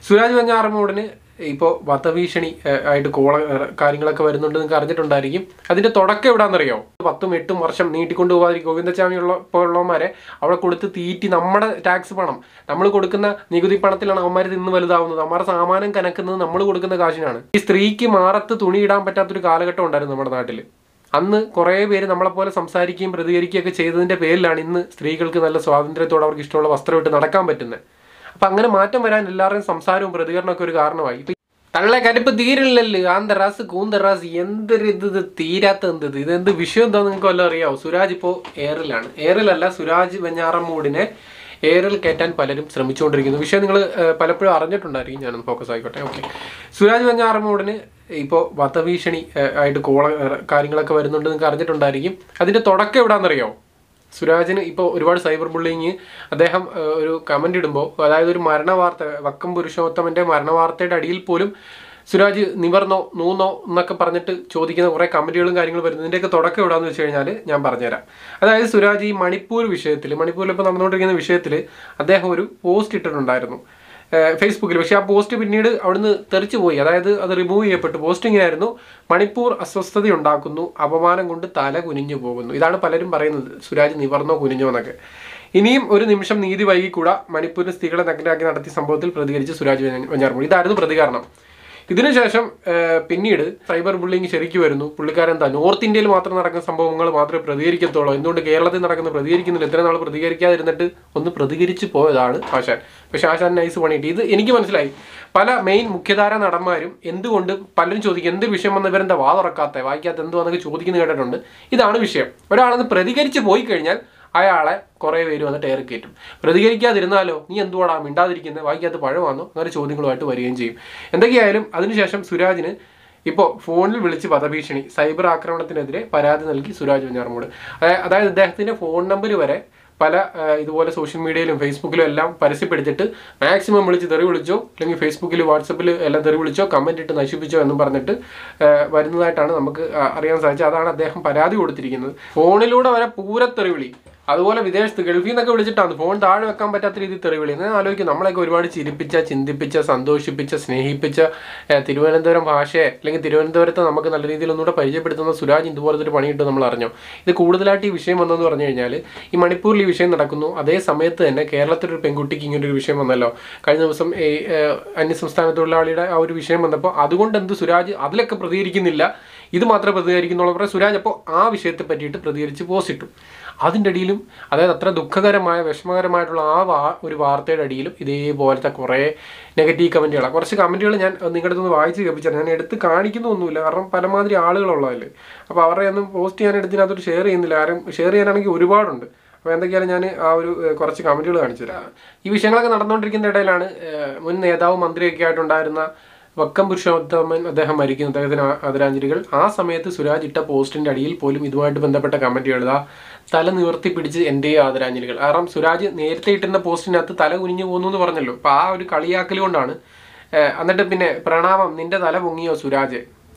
സുരാജ് വെഞ്ഞാറമ്മൂടിന് ഇപ്പോൾ വധഭീഷണി ഏഹ്, ആയിട്ട് കോള ഏഹ്, കാര്യങ്ങളൊക്കെ വരുന്നുണ്ട് നിങ്ങൾക്ക് അറിഞ്ഞിട്ടുണ്ടായിരിക്കും അതിന്റെ തുടക്കം എവിടാണെന്നറിയോ പത്തും എട്ടും വർഷം നീട്ടിക്കൊണ്ട് പോകാതിരിക്കും ഗോവിന്ദസ്വാമി ഉള്ള പോലുള്ളവന്മാരെ അവിടെ കൊടുത്ത് തീറ്റി നമ്മുടെ ടാക്സ് പണം നമ്മൾ കൊടുക്കുന്ന നികുതി പണത്തിലാണ് അവന്മാർ തിന്ന് വലുതാവുന്നത് അവന്മാരുടെ സാമാനം കനക്കുന്നത് നമ്മൾ കൊടുക്കുന്ന കാശിനാണ് ഈ സ്ത്രീക്ക് മാറത്ത് തുണി ഇടാൻ പറ്റാത്തൊരു കാലഘട്ടം ഉണ്ടായിരുന്നു നമ്മുടെ നാട്ടിൽ അന്ന് കുറേ പേര് നമ്മളെപ്പോലെ സംസാരിക്കുകയും പ്രതികരിക്കുകയൊക്കെ ചെയ്തതിന്റെ പേരിലാണ് ഇന്ന് സ്ത്രീകൾക്ക് നല്ല സ്വാതന്ത്ര്യത്തോടെ അവർക്ക് ഇഷ്ടമുള്ള വസ്ത്രം ഇട്ട് നടക്കാൻ പറ്റുന്നത് അപ്പൊ അങ്ങനെ മാറ്റം വരാൻ എല്ലാവരുടെയും സംസാരവും പ്രതികരണമൊക്കെ ഒരു കാരണമായി ഇപ്പൊ തള്ളെ കടുപ്പ് തീരില്ലല്ലോ ആന്തറാസ് കൂന്തറാസ് എന്തൊരു ഇത് ഇത് തീരാത്ത എന്ത് ഇത് ഇതെന്ത് വിഷയം എന്താ നിങ്ങൾക്ക് വല്ലതും അറിയാവോ സുരാജ് ഇപ്പോൾ എയറിലാണ് എയറിലല്ല സുരാജ് വെഞ്ഞാറമ്മൂടിനെ എയറിൽ കയറ്റാൻ പലരും ശ്രമിച്ചുകൊണ്ടിരിക്കുന്നു വിഷയം നിങ്ങൾ പലപ്പോഴും അറിഞ്ഞിട്ടുണ്ടായിരിക്കും ഞാനൊന്ന് ഫോക്കസ് ആയിക്കോട്ടെ ഓക്കെ സുരാജ് വെഞ്ഞാറമ്മൂടിന് ഇപ്പോൾ വധഭീഷണി ഏഹ്, ആയിട്ട് കോള ഏഹ്, കാര്യങ്ങളൊക്കെ വരുന്നുണ്ട് നിങ്ങൾക്ക് അറിഞ്ഞിട്ടുണ്ടായിരിക്കും അതിന്റെ തുടക്കം എവിടാണെന്നറിയോ സുരാജിന് ഇപ്പോൾ ഒരുപാട് സൈബർ ബുള്ളിങ് അദ്ദേഹം ഏഹ്, ഒരു കമന്റ് ഇടുമ്പോൾ അതായത് ഒരു മരണ വാർത്ത വക്കം പുരുഷോത്തമന്റെ മരണ വാർത്തയുടെ അടിയിൽ പോലും സുരാജ് നിവർന്നോ നൂന്നോ എന്നൊക്കെ പറഞ്ഞിട്ട് ചോദിക്കുന്ന കുറേ കമന്റുകളും കാര്യങ്ങളും വരുന്നു ഇതിൻ്റെയൊക്കെ തുടക്കം എവിടാന്ന് വെച്ച് കഴിഞ്ഞാൽ ഞാൻ പറഞ്ഞുതരാം അതായത് സുരാജ് ഈ മണിപ്പൂർ വിഷയത്തിൽ മണിപ്പൂരിൽ ഇപ്പോൾ നടന്നുകൊണ്ടിരിക്കുന്ന വിഷയത്തിൽ അദ്ദേഹം ഒരു പോസ്റ്റ് ഇട്ടിട്ടുണ്ടായിരുന്നു ഏഹ് ഫേസ്ബുക്കിൽ പക്ഷേ ആ പോസ്റ്റ് പിന്നീട് അവിടുന്ന് തെറിച്ചു പോയി അതായത് അത് റിമൂവ് ചെയ്യപ്പെട്ടു പോസ്റ്റ് ഇങ്ങനെയായിരുന്നു മണിപ്പൂർ അസ്വസ്ഥത ഉണ്ടാക്കുന്നു അപമാനം കൊണ്ട് തല കുനിഞ്ഞു പോകുന്നു ഇതാണ് പലരും പറയുന്നത് സുരാജ് നിവർന്നോ കുനിഞ്ഞോ എന്നൊക്കെ ഇനിയും ഒരു നിമിഷം നീതി വൈകിക്കൂടാ മണിപ്പൂരിൽ സ്ത്രീകളെ നഗ്നരാക്കി നടത്തിയ സംഭവത്തിൽ പ്രതികരിച്ച് സുരാജ് വെഞ്ഞ- വെഞ്ഞാറമൂടി ഇതായിരുന്നു പ്രതികരണം ഇതിനുശേഷം ഏഹ്, പിന്നീട് സൈബർ ബുള്ളിങ് ശരിക്കും വരുന്നു പുള്ളിക്കാരൻ എന്താ നോർത്ത് ഇന്ത്യയിൽ മാത്രം നടക്കുന്ന സംഭവങ്ങൾ മാത്രമേ പ്രതികരിക്കത്തുള്ളൂ എന്തുകൊണ്ട് കേരളത്തിൽ നടക്കുന്ന പ്രതികരിക്കുന്നില്ല ഇത്ര നാൾ പ്രതികരിക്കാതിരുന്നിട്ട് ഒന്ന് പ്രതികരിച്ചു പോയതാണ് ആശാൻ പക്ഷെ ആശാൻ നൈസ് പണിയിട്ട് ഇത് എനിക്ക് മനസ്സിലായി പല മെയിൻ മുഖ്യധാര നടന്മാരും എന്തുകൊണ്ട് പലരും ചോദിക്കും എന്ത് വിഷയം വന്ന് ഇവരെന്താ വാ തുറക്കാത്ത വായിക്കാത്ത എന്തുവാന്നൊക്കെ ചോദിക്കുന്നത് കേട്ടിട്ടുണ്ട് ഇതാണ് വിഷയം ഒരാളൊന്ന് പ്രതികരിച്ച് പോയി കഴിഞ്ഞാൽ അയാളെ കുറേ പേര് വന്നിട്ട് ഏറി കയറ്റും പ്രതികരിക്കാതിരുന്നാലോ നീ എന്തുവാടാ മിണ്ടാതിരിക്കുന്നത് വായിക്കാത്ത പഴമാണോ അങ്ങനെ ചോദ്യങ്ങളുമായിട്ട് വരികയും ചെയ്യും എന്തൊക്കെയായാലും അതിനുശേഷം സുരാജിന് ഇപ്പോൾ ഫോണിൽ വിളിച്ച് വധഭീഷണി സൈബർ ആക്രമണത്തിനെതിരെ പരാതി നൽകി സുരാജ് വെഞ്ഞാറമൂട് അതായ- അതായത് ഇദ്ദേഹത്തിന്റെ ഫോൺ നമ്പർ വരെ പല ആ, ഇതുപോലെ സോഷ്യൽ മീഡിയയിലും ഫേസ്ബുക്കിലും എല്ലാം പരസ്യപ്പെടുത്തിയിട്ട് മാക്സിമം വിളിച്ച് തെറി വിളിച്ചോ അല്ലെങ്കിൽ ഫേസ്ബുക്കിൽ വാട്സപ്പിൽ എല്ലാം തെറി വിളിച്ചോ കമന്റ് ഇട്ട് നശിപ്പിച്ചോ എന്നും പറഞ്ഞിട്ട് ആ, വരുന്നതായിട്ടാണ് നമുക്ക് ആ, അറിയാൻ സാധിച്ചത് അതാണ് അദ്ദേഹം പരാതി കൊടുത്തിരിക്കുന്നത് ഫോണിലൂടെ വരെ പൂരത്തെറി വിളി അതുപോലെ വിദേശത്ത് ഗൾഫിൽ നിന്നൊക്കെ വിളിച്ചിട്ടാണ് ഫോൺ താഴെ വെക്കാൻ പറ്റാത്ത രീതിയിൽ തെറിവിളി ഞാൻ ആലോചിക്കും നമ്മളെയൊക്കെ ഒരുപാട് ചിരിപ്പിച്ച ചിന്തിപ്പിച്ച സന്തോഷിപ്പിച്ച സ്നേഹിപ്പിച്ച ഏഹ്, തിരുവനന്തപുരം ഭാഷയെ അല്ലെങ്കിൽ തിരുവനന്തപുരത്തെ നമുക്ക് നല്ല രീതിയിൽ ഒന്നുകൂടെ പരിചയപ്പെടുത്തുന്ന സുരാജ് ഇതുപോലത്തെ ഒരു പണിയിട്ട് നമ്മൾ അറിഞ്ഞോ ഇത് കൂടുതലായിട്ട് ഈ വിഷയം വന്നെന്ന് പറഞ്ഞു കഴിഞ്ഞാൽ ഈ മണിപ്പൂരിൽ ഈ വിഷയം നടക്കുന്നു അതേ സമയത്ത് തന്നെ കേരളത്തിലൊരു പെൺകുട്ടിക്ക് ഇങ്ങനെ ഒരു വിഷയം വന്നല്ലോ കഴിഞ്ഞ ദിവസം ഈ ഏഹ്, അന്യസംസ്ഥാന തൊഴിലാളിയുടെ ആ ഒരു വിഷയം വന്നപ്പോൾ അതുകൊണ്ട് എന്ത് സുരാജ് അതിലൊക്കെ പ്രതികരിക്കുന്നില്ല ഇത് മാത്രമേ പ്രതികരിക്കുന്നുള്ളൂ പറഞ്ഞാൽ സുരാജ് അപ്പോൾ ആ വിഷയത്തെ പറ്റിയിട്ട് പ്രതികരിച്ച് പോസ്റ്റ് ഇട്ടു അതിൻ്റെ അടിയിലും അതായത് അത്ര ദുഃഖകരമായ വിഷമകരമായിട്ടുള്ള ആ വാ ഒരു വാർത്തയുടെ അടിയിലും ഇതേപോലത്തെ കുറേ നെഗറ്റീവ് കമൻറ്റുകളാണ് കുറച്ച് കമൻറ്റുകൾ ഞാൻ നിങ്ങളുടെ അടുത്ത് വായിച്ച് കേൾപ്പിച്ചാൽ ഞാൻ എടുത്ത് കാണിക്കുന്നൊന്നുമില്ല കാരണം പലമാതിരി ആളുകളുള്ളതല്ലേ അപ്പോൾ അവരുടെ ഒന്നും പോസ്റ്റ് ഞാൻ എടുത്തിനകത്തോട്ട് ഷെയർ ചെയ്യുന്നില്ല ആരും ഷെയർ ചെയ്യാനാണെങ്കിൽ ഒരുപാടുണ്ട് അപ്പോൾ എന്തൊക്കെയാലും ഞാൻ ആ ഒരു ഏഹ്, കുറച്ച് കമൻറ്റുകൾ കാണിച്ചു തരാം ഈ വിഷയങ്ങളൊക്കെ നടന്നുകൊണ്ടിരിക്കുന്ന ഇടയിലാണ് ഏഹ്, മുൻ നേതാവ് മന്ത്രിയൊക്കെ ആയിട്ടുണ്ടായിരുന്ന വക്കം പുരുഷോത്തമൻ അദ്ദേഹം മരിക്കുന്നു അദ്ദേഹത്തിന് ആ- ആദരാഞ്ജലികൾ ആ സമയത്ത് സുരാജ് ഇട്ട പോസ്റ്റിന്റെ അടിയിൽ പോലും ഇതുമായിട്ട് ബന്ധപ്പെട്ട കമന്റ് എഴുതാ തല നിവർത്തി പിടിച്ച് എൻ്റെ ആദരാഞ്ജലികൾ കാരണം സുരാജ് നേരത്തെ ഇട്ടിരുന്ന പോസ്റ്റിനകത്ത് തല കുനിഞ്ഞു പോകുന്നു എന്ന് പറഞ്ഞല്ലോ അപ്പൊ ആ ഒരു കളിയാക്കൽ കൊണ്ടാണ് ഏഹ്, എന്നിട്ട് പിന്നെ പ്രണാമം നിന്റെ തല പൊങ്ങിയോ സുരാജ്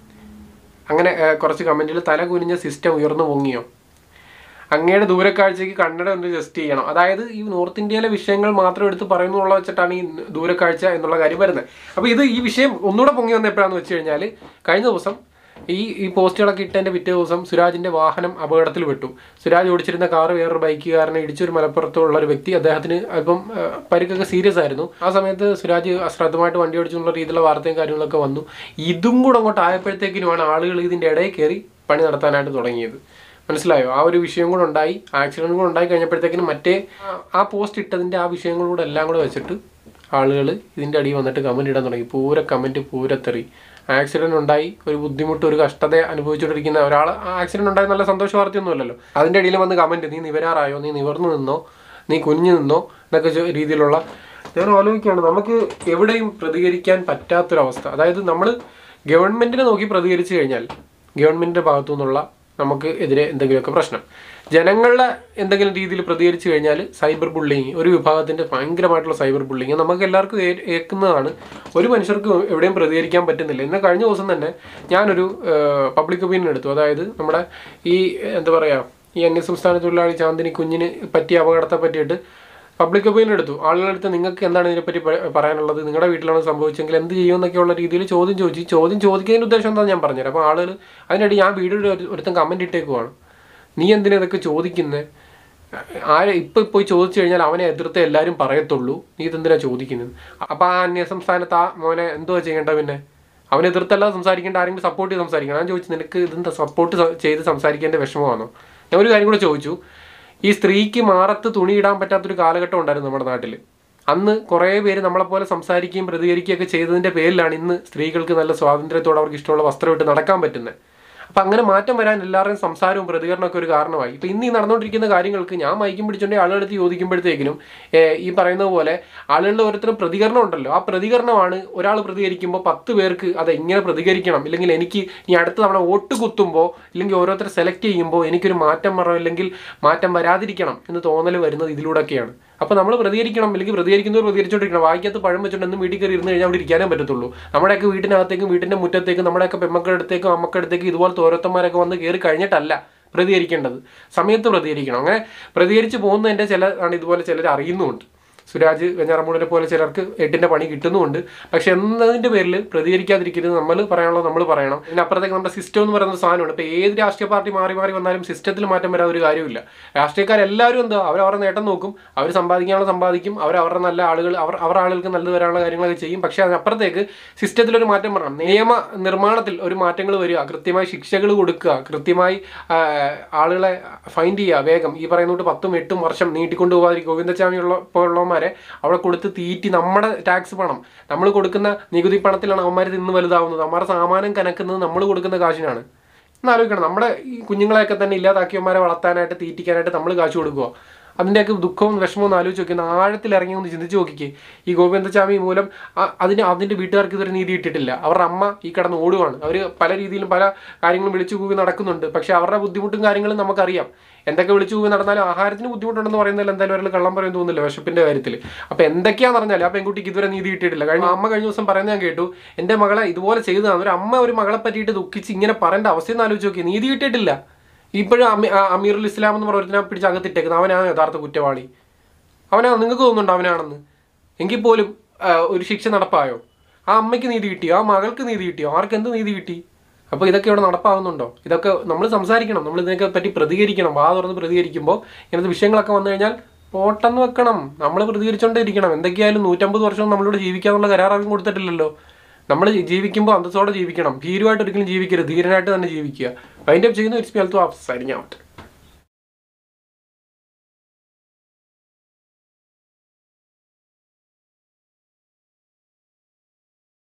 അങ്ങനെ ഏഹ്, കുറച്ച് കമന്റിൽ തല കുനിഞ്ഞ സിസ്റ്റം ഉയർന്നു പൊങ്ങിയോ അങ്ങയുടെ ദൂരക്കാഴ്ചയ്ക്ക് കണ്ണട ഒന്ന് ജസ്റ്റ് ചെയ്യണം അതായത് ഈ നോർത്ത് ഇന്ത്യയിലെ വിഷയങ്ങൾ മാത്രം എടുത്ത് പറയുന്നുള്ള വെച്ചിട്ടാണ് ഈ ദൂരക്കാഴ്ച എന്നുള്ള കാര്യം വരുന്നത് അപ്പോൾ ഇത് ഈ വിഷയം ഒന്നുകൂടെ പൊങ്ങി വന്ന എപ്പോഴാന്ന് വെച്ച് കഴിഞ്ഞാൽ കഴിഞ്ഞ ദിവസം ഈ ഈ പോസ്റ്റുകളൊക്കെ ഇട്ടതിൻ്റെ പിറ്റേ ദിവസം സുരാജിന്റെ വാഹനം അപകടത്തിൽ പെട്ടു സുരാജ് ഓടിച്ചിരുന്ന കാർ വേറൊരു ബൈക്കുകാരനെ ഇടിച്ചൊരു മലപ്പുറത്തുള്ള ഒരു വ്യക്തി അദ്ദേഹത്തിന് അല്പം ആ, പരിക്കൊക്കെ സീരിയസ് ആയിരുന്നു ആ സമയത്ത് സുരാജ് അശ്രദ്ധമായിട്ട് വണ്ടി ഓടിച്ചു എന്നുള്ള രീതിയിലുള്ള വാർത്തയും കാര്യങ്ങളൊക്കെ വന്നു ഇതും കൂടെ അങ്ങോട്ട് ആയപ്പോഴത്തേക്കിനുമാണ് ആളുകൾ ഇതിന്റെ ഇടയിൽ കയറി പണി നടത്താനായിട്ട് തുടങ്ങിയത് മനസ്സിലായോ ആ ഒരു വിഷയം കൂടെ ഉണ്ടായി ആക്സിഡന്റ് കൂടെ ഉണ്ടായി കഴിഞ്ഞപ്പോഴത്തേക്കിനും മറ്റേ ആ- ആ പോസ്റ്റ് ഇട്ടതിന്റെ ആ വിഷയങ്ങളൂടെ എല്ലാം കൂടെ വെച്ചിട്ട് ആളുകൾ ഇതിന്റെ അടിയിൽ വന്നിട്ട് കമന്റ് ഇടാൻ തുടങ്ങി പൂര കമന്റ് പൂരത്തെറി ആക്സിഡന്റ് ഉണ്ടായി ഒരു ബുദ്ധിമുട്ട് ഒരു കഷ്ടത അനുഭവിച്ചുകൊണ്ടിരിക്കുന്ന ഒരാൾ ആക്സിഡന്റ് ഉണ്ടായി നല്ല സന്തോഷ വാർത്തയൊന്നുമല്ലല്ലോ അതിന്റെ അടിയിൽ വന്ന് കമന്റ് നീ നിവരാറായോ നീ നിവർന്നു നിന്നോ നീ കുനിഞ്ഞു നിന്നോ എന്നൊക്കെ ചോ- രീതിയിലുള്ള ഞാൻ ആലോചിക്കുകയാണ് നമുക്ക് എവിടെയും പ്രതികരിക്കാൻ പറ്റാത്തൊരവസ്ഥ അതായത് നമ്മൾ ഗവൺമെന്റിനെ നോക്കി പ്രതികരിച്ചു കഴിഞ്ഞാൽ ഗവൺമെന്റിന്റെ ഭാഗത്തു നിന്നുള്ള നമുക്ക് എതിരെ എന്തെങ്കിലുമൊക്കെ പ്രശ്നം ജനങ്ങളുടെ എന്തെങ്കിലും രീതിയിൽ പ്രതികരിച്ചു കഴിഞ്ഞാൽ സൈബർ ബുള്ളിങ് ഒരു വിഭാഗത്തിന്റെ ഭയങ്കരമായിട്ടുള്ള സൈബർ ബുള്ളിങ് നമുക്ക് എല്ലാവർക്കും ഏ- ഏൽക്കുന്നതാണ് ഒരു മനുഷ്യർക്കും എവിടെയും പ്രതികരിക്കാൻ പറ്റുന്നില്ല ഇന്ന് കഴിഞ്ഞ ദിവസം തന്നെ ഞാനൊരു പബ്ലിക് ഒപ്പീനിയൻ എടുത്തു അതായത് നമ്മുടെ ഈ എന്താ പറയുക ഈ അന്യസംസ്ഥാന തൊഴിലാളി ചാന്ദിനി കുഞ്ഞിന് പറ്റിയ അപകടത്തെ പറ്റിയിട്ട് പബ്ലിക് ഒപ്പീനിയൻ എടുത്തു ആളുകളെടുത്ത് നിങ്ങൾക്ക് എന്താണ് ഇതിനെപ്പറ്റി പ- പറയാനുള്ളത് നിങ്ങളുടെ വീട്ടിലാണ് സംഭവിച്ചെങ്കിൽ എന്ത് ചെയ്യുമെന്നൊക്കെയുള്ള രീതിയിൽ ചോദ്യം ചോദിച്ചു ഈ ചോദ്യം ചോദിക്കുന്നതിൻ്റെ ഉദ്ദേശം എന്താണെന്ന് ഞാൻ പറഞ്ഞുതരാം അപ്പോൾ ആളുകൾ അതിനിടെ ഞാൻ വീഡിയോയിൽ ഒരു- ഒരുത്തൻ കമൻറ്റ് ഇട്ടേക്കുവാണ് നീ എന്തിനാ ഇതൊക്കെ ചോദിക്കുന്നത് ആരെ ഇപ്പം പോയി ചോദിച്ചു കഴിഞ്ഞാൽ അവനെ എതിർത്ത് എല്ലാവരും പറയത്തുള്ളൂ നീ ഇതെന്തിനാ ചോദിക്കുന്നത് അപ്പോൾ ആ അന്യ സംസ്ഥാനത്ത് ആ മോനെ എന്തുവാ ചെയ്യേണ്ട പിന്നെ അവനെ എതിർത്തല്ലാതെ സംസാരിക്കേണ്ട ആരെങ്കിലും സപ്പോർട്ട് ചെയ്ത് സംസാരിക്കണം ഞാൻ ചോദിച്ചു നിനക്ക് ഇതെന്താ സപ്പോർട്ട് ചെയ്ത് സംസാരിക്കേണ്ട വിഷമമാണോ ഞാൻ ഒരു കാര്യം കൂടെ ചോദിച്ചു ഈ സ്ത്രീക്ക് മാറത്ത് തുണി ഇടാൻ പറ്റാത്തൊരു കാലഘട്ടം ഉണ്ടായിരുന്നു നമ്മുടെ നാട്ടിൽ അന്ന് കുറേ പേര് നമ്മളെപ്പോലെ സംസാരിക്കുകയും പ്രതികരിക്കുകയൊക്കെ ചെയ്തതിൻ്റെ പേരിലാണ് ഇന്ന് സ്ത്രീകൾക്ക് നല്ല സ്വാതന്ത്ര്യത്തോടെ അവർക്ക് ഇഷ്ടമുള്ള വസ്ത്രം ഇട്ട് നടക്കാൻ പറ്റുന്നത് അപ്പം അങ്ങനെ മാറ്റം വരാൻ എല്ലാവരുടെയും സംസാരവും പ്രതികരണമൊക്കെ ഒരു കാരണമായി ഇപ്പം ഇന്ന് ഈ നടന്നുകൊണ്ടിരിക്കുന്ന കാര്യങ്ങൾക്ക് ഞാൻ മൈക്കും പിടിച്ചുകൊണ്ട് ആളുകളെടുത്ത് ചോദിക്കുമ്പോഴത്തേക്കിനും ഏഹ്, ഈ പറയുന്നത് പോലെ ആളുകളുടെ ഓരോരുത്തരും പ്രതികരണം ഉണ്ടല്ലോ ആ പ്രതികരണമാണ് ഒരാൾ പ്രതികരിക്കുമ്പോൾ പത്ത് പേർക്ക് അത് എങ്ങനെ പ്രതികരിക്കണം ഇല്ലെങ്കിൽ എനിക്ക് ഇനി അടുത്ത തവണ വോട്ട് കുത്തുമ്പോൾ ഇല്ലെങ്കിൽ ഓരോരുത്തരെ സെലക്ട് ചെയ്യുമ്പോൾ എനിക്കൊരു മാറ്റം വരണം അല്ലെങ്കിൽ മാറ്റം വരാതിരിക്കണം എന്ന് തോന്നൽ വരുന്നത് ഇതിലൂടെയൊക്കെയാണ് അപ്പോൾ നമ്മൾ പ്രതികരിക്കണം അല്ലെങ്കിൽ പ്രതികരിക്കുന്നവർ പ്രതികരിച്ചുകൊണ്ടിരിക്കണം വായിക്കകത്ത് പഴം വെച്ചുകൊണ്ട് എന്നും വീട്ടിൽ കയറി ഇരുന്ന് കഴിഞ്ഞാൽ അവിടെ ഇരിക്കാനേ പറ്റത്തുള്ളൂ നമ്മുടെയൊക്കെ വീട്ടിനകത്തേക്കും വീട്ടിൻ്റെ മുറ്റത്തേക്കും നമ്മുടെയൊക്കെ പെമ്മക്കളുടെ അടുത്തേക്കും അമ്മക്കളുടെ അടുത്തേക്കും ഇതുപോലത്തെ ഓരോരുത്തന്മാരൊക്കെ വന്ന് കയറി കഴിഞ്ഞിട്ടല്ല പ്രതികരിക്കേണ്ടത് സമയത്ത് പ്രതികരിക്കണം അങ്ങനെ പ്രതികരിച്ച് പോകുന്നതിൻ്റെ ചില ആണ് ഇതുപോലെ ചിലർ അറിയുന്നുമുണ്ട് സുരാജ് വെഞ്ഞാറമൂടിനെ പോലെ ചിലർക്ക് എട്ടിന്റെ പണി കിട്ടുന്നുമുണ്ട് പക്ഷെ എന്നതിന്റെ പേരിൽ പ്രതികരിക്കാതിരിക്കരുത് നമ്മൾ പറയാനുള്ളത് നമ്മൾ പറയണം പിന്നെ അപ്പുറത്തേക്ക് നമ്മുടെ സിസ്റ്റം എന്ന് പറയുന്ന സാധനമാണ് ഇപ്പൊ ഏത് രാഷ്ട്രീയ പാർട്ടി മാറി മാറി വന്നാലും സിസ്റ്റത്തിൽ മാറ്റം വരാൻ ഒരു കാര്യമില്ല രാഷ്ട്രീയക്കാരെല്ലാവരും എന്താ അവർ അവരുടെ നേട്ടം നോക്കും അവർ സമ്പാദിക്കാനുള്ള സമ്പാദിക്കും അവർ അവരുടെ നല്ല ആളുകൾ അവർ അവർ ആളുകൾക്ക് നല്ലത് വരാനുള്ള കാര്യങ്ങളൊക്കെ ചെയ്യും പക്ഷെ അതിനപ്പുറത്തേക്ക് സിസ്റ്റത്തിൽ ഒരു മാറ്റം വരണം നിയമ നിർമ്മാണത്തിൽ ഒരു മാറ്റങ്ങൾ വരിക കൃത്യമായി ശിക്ഷകൾ കൊടുക്കുക കൃത്യമായി ആ, ആളുകളെ ഫൈൻഡ് ചെയ്യുക വേഗം ഈ പറയുന്ന തൊട്ട് പത്തും എട്ടും വർഷം നീട്ടിക്കൊണ്ട് പോകാതിരിക്കും ഗോവിന്ദസ്വാമി ഉള്ള പോലുള്ളവന്മാരെ അവിടെ കൊടുത്ത് തീറ്റി നമ്മുടെ ടാക്സ് പണം നമ്മൾ കൊടുക്കുന്ന നികുതി പണത്തിലാണ് അവന്മാർ തിന്ന് വലുതാവുന്നത് അവന്മാരുടെ സാമാനം കനക്കുന്നത് നമ്മൾ കൊടുക്കുന്ന കാശിനാണ് എന്നാലോചിക്കണം നമ്മുടെ ഈ കുഞ്ഞുങ്ങളെയൊക്കെ തന്നെ ഇല്ലാതാക്കിയവന്മാരെ വളർത്താനായിട്ട് തീറ്റിക്കാനായിട്ട് നമ്മൾ കാശ് കൊടുക്കുക അതിൻ്റെയൊക്കെ ദുഃഖവും വിഷമവും ഒന്ന് ആലോചിച്ച് നോക്കി ഒന്ന് ആഴത്തിൽ ഇറങ്ങി ഒന്ന് ചിന്തിച്ച് നോക്കിക്കേ ഈ ഗോവിന്ദസ്വാമി മൂലം ആ- അതിന് അതിൻ്റെ വീട്ടുകാർക്ക് ഇതൊരു നീതി ഇട്ടിട്ടില്ല അവരുടെ അമ്മ ഈ കിടന്ന് ഓടുവാണ് അവർ പല രീതിയിലും പല കാര്യങ്ങളും വിളിച്ചു കൂവി നടക്കുന്നുണ്ട് പക്ഷെ അവരുടെ ബുദ്ധിമുട്ടും കാര്യങ്ങളും നമുക്കറിയാം എന്തൊക്കെ വിളിച്ചു കൂവി നടന്നാലും ആഹാരത്തിന് ബുദ്ധിമുട്ടുണ്ടെന്ന് പറയുന്നതിൽ എന്തായാലും ഒരാൾ കള്ളം പറയും തോന്നുന്നില്ല വിശപ്പിന്റെ കാര്യത്തിൽ അപ്പൊ എന്തൊക്കെയാന്ന് പറഞ്ഞാൽ ആ പെൺകുട്ടിക്ക് ഇതുവരെ നീതി കിട്ടിയിട്ടില്ല കഴിഞ്ഞ അമ്മ കഴിഞ്ഞ ദിവസം പറയുന്നത് ഞാൻ കേട്ടു എന്റെ മകളെ ഇതുപോലെ ചെയ്തതാണ് ഒരു അമ്മ ഒരു മകളെ പറ്റിയിട്ട് ദുഃഖിച്ച് ഇങ്ങനെ പറയേണ്ട അവസ്ഥയെന്ന് ആലോചിച്ച് നോക്കി നീതി കിട്ടിയിട്ടില്ല ഇപ്പോഴും അമി ആ അമീറുൽ ഇസ്ലാം എന്ന് പറഞ്ഞ പിടിച്ച് അകത്തിട്ടേക്കുന്നത് അവനാണ് യഥാർത്ഥ കുറ്റവാളി അവനാ നിങ്ങൾക്ക് തോന്നുന്നുണ്ടോ അവനാണെന്ന് എങ്കിൽ പോലും ആ, ഒരു ശിക്ഷ നടപ്പായോ ആ അമ്മയ്ക്ക് നീതി കിട്ടിയോ ആ മകൾക്ക് നീതി കിട്ടിയോ ആർക്ക് എന്ത് നീതി കിട്ടി അപ്പോൾ ഇതൊക്കെ ഇവിടെ നടപ്പാകുന്നുണ്ടോ ഇതൊക്കെ നമ്മൾ സംസാരിക്കണം നമ്മൾ ഇതിനൊക്കെ പറ്റി പ്രതികരിക്കണം വാ തുറന്ന് പ്രതികരിക്കുമ്പോൾ ഇങ്ങനത്തെ വിഷയങ്ങളൊക്കെ വന്നു കഴിഞ്ഞാൽ പോട്ടെന്ന് വെക്കണം നമ്മൾ പ്രതികരിച്ചുകൊണ്ടിരിക്കണം എന്തൊക്കെയായാലും നൂറ്റമ്പത് വർഷം നമ്മളിവിടെ ജീവിക്കാന്നുള്ള കരാറും കൊടുത്തിട്ടില്ലല്ലോ നമ്മൾ ജീവിക്കുമ്പോൾ അന്തസ്സോടെ ജീവിക്കണം ഭീരുവായിട്ട് ഒരിക്കലും ജീവിക്കരുത് ധീരനായിട്ട് തന്നെ ജീവിക്കുക അതിൻ്റെ ചെയ്യുന്ന ഒരു സ്മെൽത്തും സരിഞ്ഞാവട്ടെ